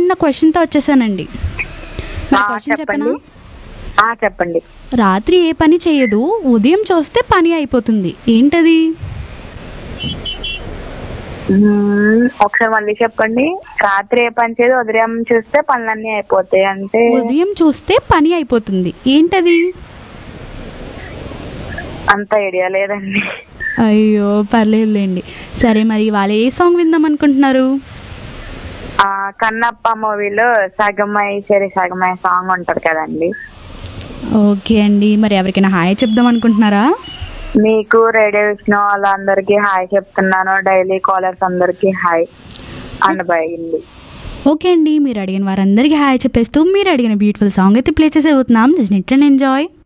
చిన్న క్వశ్చన్తో వచ్చేసానండి మరి ఆ, క్వశ్చన్ చెప్పనా చెప్పండి ఆ, చెప్పండి రాత్రి ఏ పని చేయదు ఉదయం చూస్తే పని అయిపోతుంది ఏంటది మ్మ్, ఒకసారి మళ్ళీ చెప్పండి రాత్రి ఏ పని చేయదు ఉదయం చూస్తే పనులన్నీ అయిపోతాయి అంటే ఉదయం చూస్తే పని అయిపోతుంది ఏంటది అంత ఐడియా లేదండి అయ్యో పర్లేదులేండి సరే మరి ఇవాళ ఏ సాంగ్ విందాం అనుకుంటున్నారు ఆ కన్నప్ప మూవీలో సగమై సరి సగమై సాంగ్ ఉంటది కదండి ఓకే అండి మరి ఎవరికైనా హాయ్ చెప్దాం అనుకుంటున్నారా మీకు రేడియో ఇచ్చిన వాళ్ళందరికీ హాయ్ చెప్తున్నాను డైలీ కాలర్స్ అందరికీ హాయ్ అనబోయింది ఓకే అండి మీరు అడిగిన వారందరికీ హాయ్ చెప్పేస్తూ మీరు అడిగిన బ్యూటిఫుల్ సాంగ్ అయితే ప్లే చేసేపోతున్నాం లిజన్ ఇట్ అండ్ ఎంజాయ్